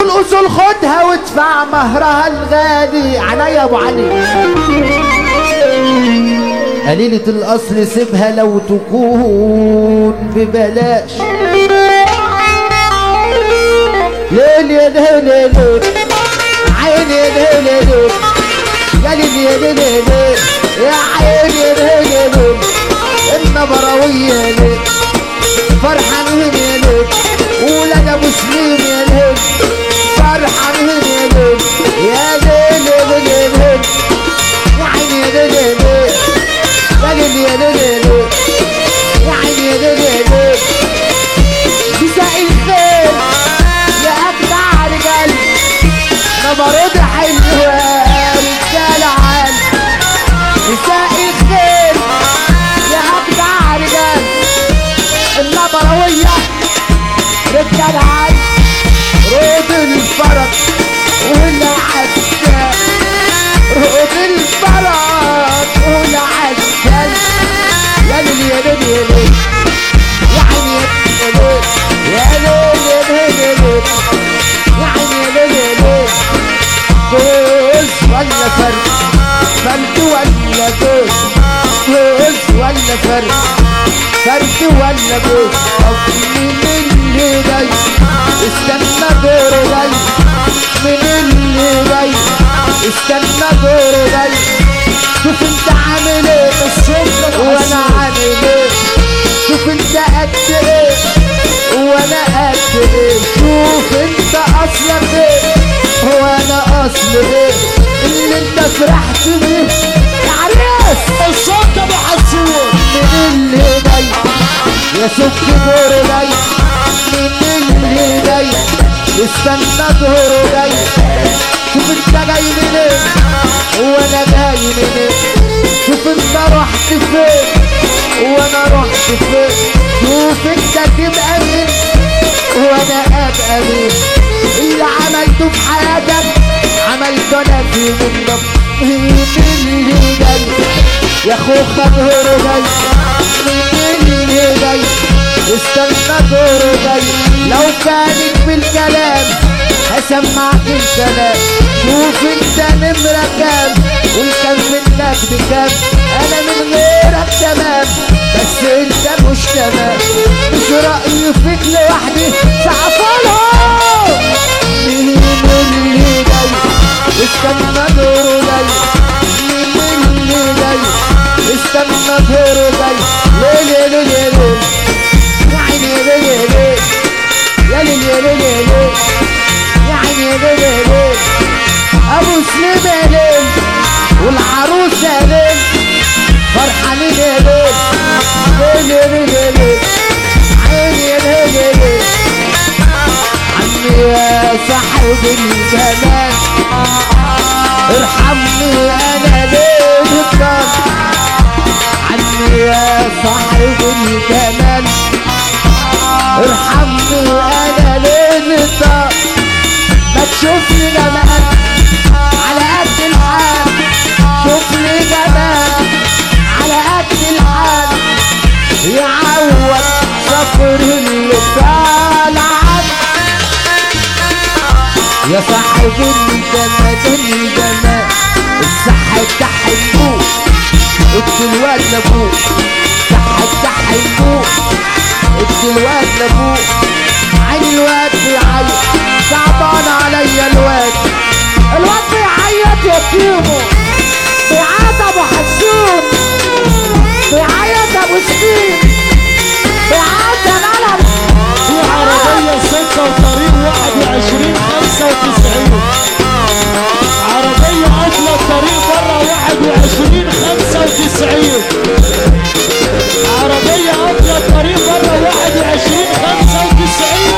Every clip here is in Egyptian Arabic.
الاصول خدها وادفع مهرها الغالي عينيا يا ابو علي قليلة الاصل سيبها لو تكون ببلاش ليل يا ليل يا ليل عيني يا ليل يا ليل يا ليل يا ليل يا ليل يا عيني يا ليل يا ليل النبروية يا ليل فرحانين يا ليل قول انا مسلم يا ليل فرحانين يا ليل يا ليل يا ليل يا ليل يا عيني يا ليل يا ليل يا ليل يا ليل يا ليل يا عيني يا ليل يا ليل مساء الخير يا اجدع رجال نبرد حلوة رجال عال مساء الخير يا اجدع رجال النبروية رجال عال رود الفرج والعسكر رود الفرج والعسكر يا ليل يا ليل يا ليل يا عيني يا ليل يا ليل يا ليل يا عيني يا ليل يا ليل فوز ولا فرد فرد ولا فوز فوز ولا فرد فرد ولا فوز طب مين اللي جاي استنى دوره جاي مين اللي جاي استنى دوره جاي شوف انت عامل ايه الصبح وانا عامل ايه شوف انت قد ايه وانا قد ايه شوف انت اصلك ايه وانا اصل ايه اللي انت فرحت بيه يا عريس الصوت ابو حسون من اللي جاي يا ست دور جاي من اللي جاي استنى دور جاي شوف انت جاي منين وانا جاي منين شوف انت رحت فين وانا رحت فين شوف انت تبقى مين وانا ابقى مين اللي عملته في حياتك عملته انا في منك مين اللي جاي يا خوخة دور جاي مين اللي جاي استنى دور جاي لو كانت بالكلام هسمعك الكلام شوف انت نمرة كام والكم منك بكام انا من غيرك تمام بس انت مش تمام مش رأيي فيك لوحدي سعفلهم مين اللي جاي استنى دوره جاي مين اللي جاي استنى دوره جاي ليه ليه ليه ليه يا عيني ليه ليه ليه يا ليه ليه ليه ليه يا عيني ليه ليه ليه ابو سليم يا ليل والعروس يا ليل فرحانين يا ليل ليل ليل ليل ليل عيني يا ليل يا ليل عمي يا صاحب الجمال ارحمني انا ليه الضل عمي يا صاحب الجمال ارحمني انا ليه الضل ما تشوفني جمال على قد الحال شوف لي جمال على قد الحال يعوض صفر اللي طالع يا صاحب الجمال الجمال الصح بتاع النور الواد لابوه صح بتاع النور الواد لابوه عيني الواد بيعيط صعبان عليا الواد الواد بيعيط يا كيمو بيعيط ابو حسون بيعيط ابو سكين بيعيط يا ملل في عربية سكة وطريق 21 95 عربية قافلة الطريق برا 21 95 عربية قافلة الطريق برا 21 95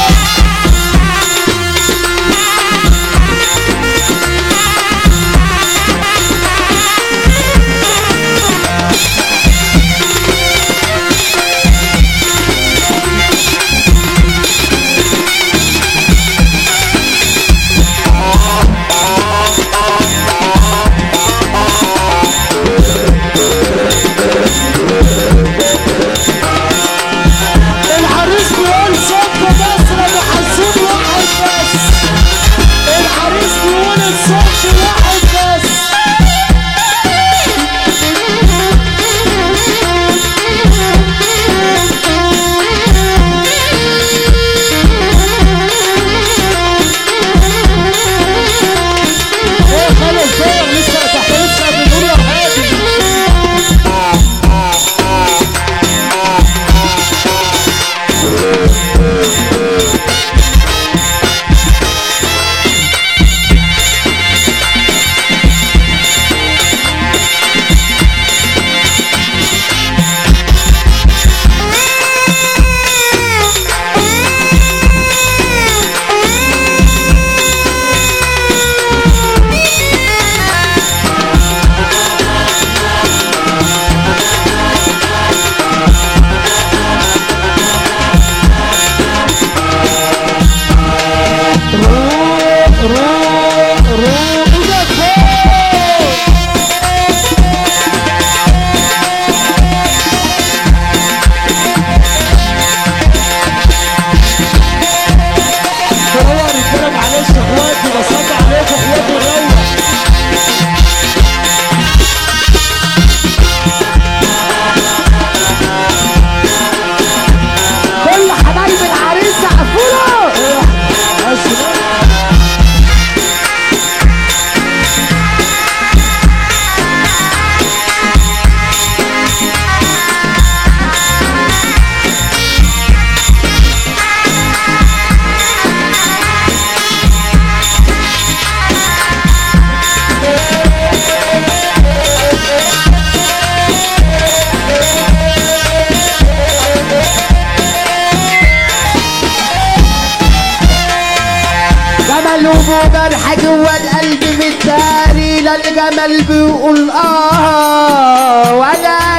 يا روح روح وجفون هو رجاله معلش اخواتي بصلي عليكم اخواتي الروح كل حبايب العريس عفوله اسمع جمل وجرح جوا القلب متداري لا الجمل بيقول اه ولا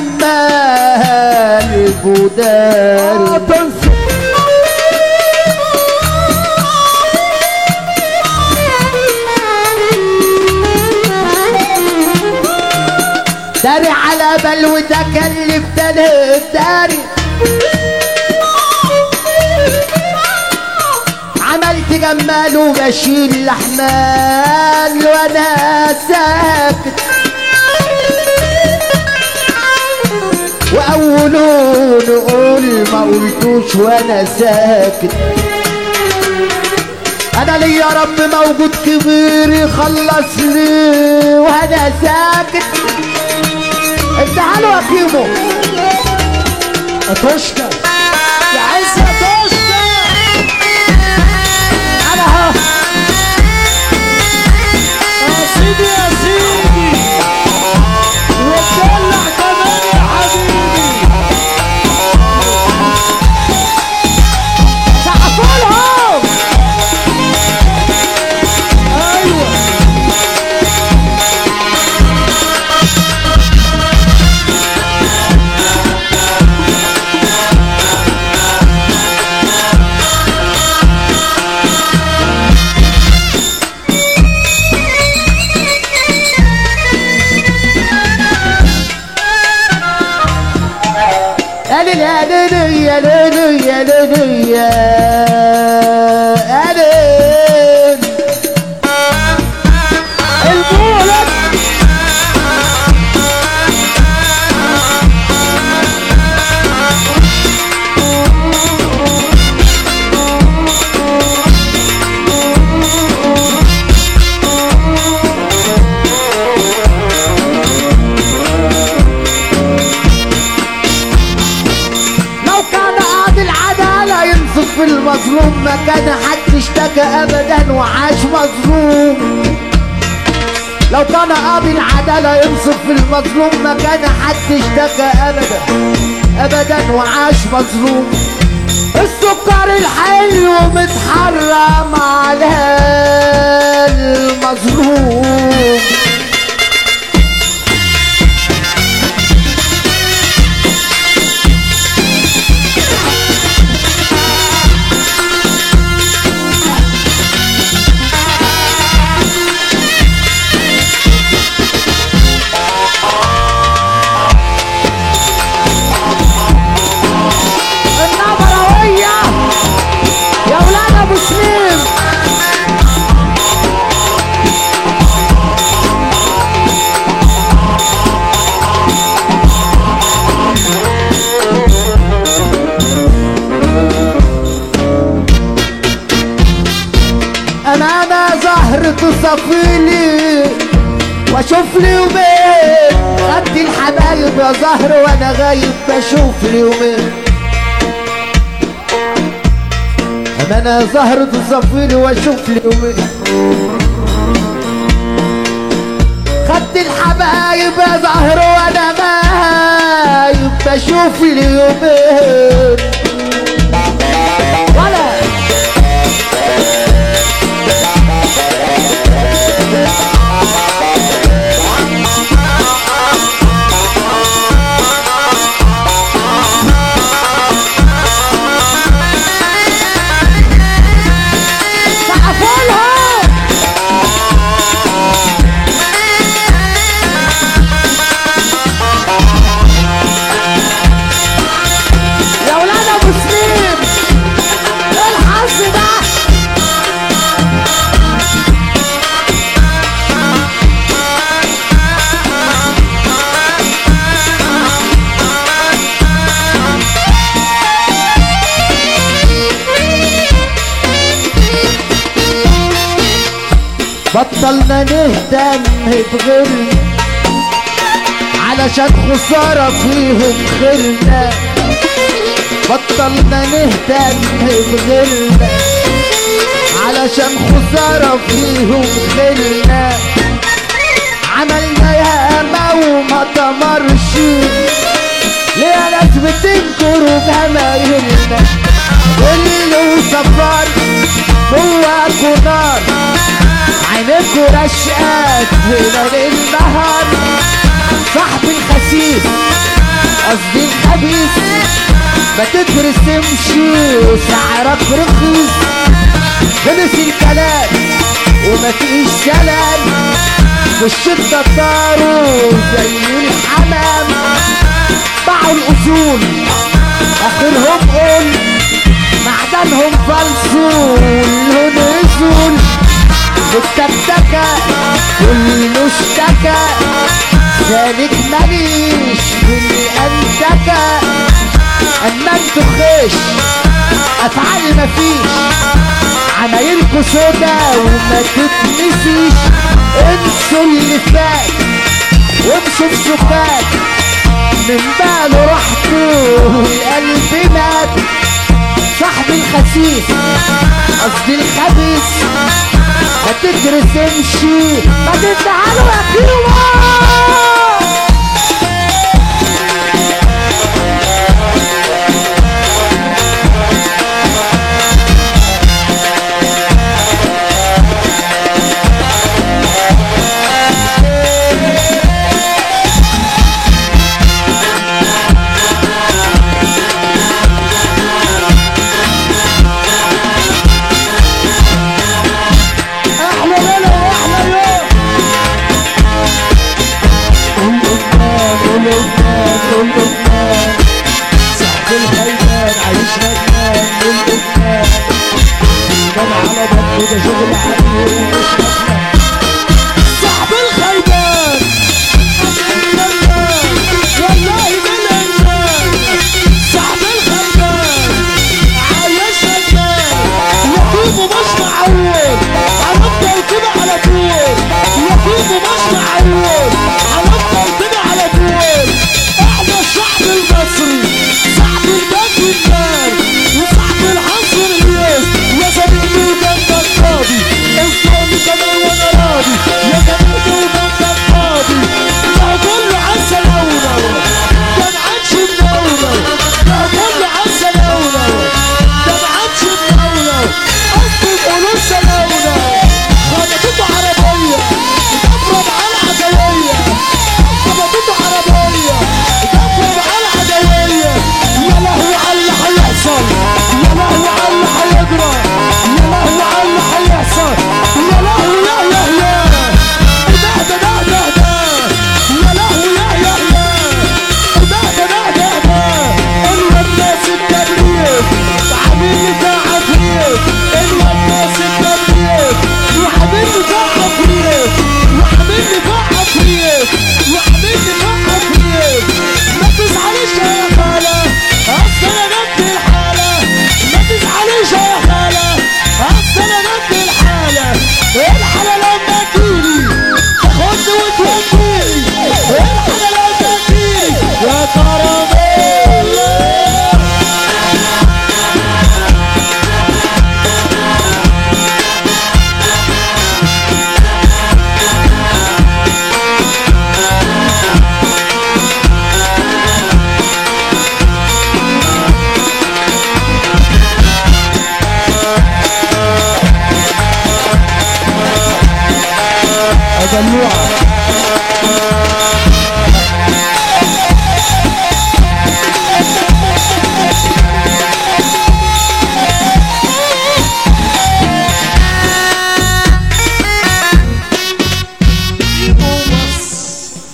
الجمال بوداري داري على بلو ده كلف تاني داري عملت جمال وبشيل الاحمال وانا ساكت واولون نقول ما قلتوش وانا ساكت انا ليا رب موجود كبير يخلص لي وانا ساكت افتح له يا كيمو اتوشكا يا عز يا توشكا انا اهو يا سيدي يا سيدي وتدلع كمان يا حبيبي سقفولهم ايوه يا ليل يا ليل يا ليل يا ليل يا ليل المولد لو كان قاضي العدالة ينصف في المظلوم ما كان حد اشتكى ابدا وعاش مظلوم لو كان قاضي العدالة ينصف في المظلوم ما كان حد اشتكى ابدا ابدا وعاش مظلوم السكر الحلو متحرم على المظلوم النبروية يا ولاد ابو سليم امانة زهر تصفيلي واشوف لي يومين خدت الحبايب يا زهر وانا غايب بشوف لي يومين امانة زهر تصفيلي واشوف لي يومين خدت الحبايب يا زهر وانا غايب بشوف لي يومين ولا سقفولهم بطلنا نهتم بغيرنا علشان خسارة فيهم خيرنا بطلنا نهتم بغيرنا علشان خسارة فيهم خيرنا عملنا ياما وما تمرش ليه ناس بتنكروا جماهيرنا اللي سفر جواكوا نار عينيكوا رشقات ليل النهار صاحبي الخسيس قصدي الخبيث ما تترسمش سعرك رخيص خلص الكلام ومفيش سلام في الشدة طاروا زي الحمام باعوا الأصول آخرهم قول معدنهم فلسوا واللون يزول بالتكتكة كله اشتكى ذلك ماليش في الأنتكة أما انتوا خش أفعال مفيش عمايلكوا سودا وما تتنسيش انسوا اللي فات وامشوا بسكات من باله راحته والقلب مات صاحبي الخسيس قصدي الخبيث ما تترسمش ما تتعالوا يا كيلو احلى ليله واحلى يوم قول لبنان قول لبنان قول لبنان صاحب الخيبان عايش ندمان قول لبنان كان على بطنه ده شغل عليه ومش ندمان صاحب الخيبان ندمان والله من الانسان صاحب الخيبان عايش ندمان يقيمه مش معود هنفضل كده على طول يقيمه مش معود هنفضل كده على طول احنا الشعب المصري شعب البلد والنار وشعب العصر الياس يا زميلي وجنبك فاضي الصوم كمان وانا راضي يا زميلي وجنبك فاضي ده كله عسل اولى ده معادش الدولة ده كله عسل اولى ده معادش الدولة اصل القلوب سلاولة خبطته عربية تضرب على العدوية خبطته عربية تضرب على العدوية يا لهوي على اللي هيحصل يا لهوي على اللي هيجرى يا لهوي على اللي هيحصل يا لهوي يا يا يا ده ده ده ده ده يا لهوي يا يا يا ده ده ده ده ده الناس التبريد عامل بتاع عفريت الناس التبريد وعامل بتاع عفريت وعامل بتاع عفريت وعامل بتاع عفريت ما تزعليش يا خالة اصل انا جنب الحالة ما تزعليش يا خالة اصل انا جنب الحالة الحالة لما تجيلي تاخدني وتوديني الحالة لما تجيلي يا كراميل يا دلوعة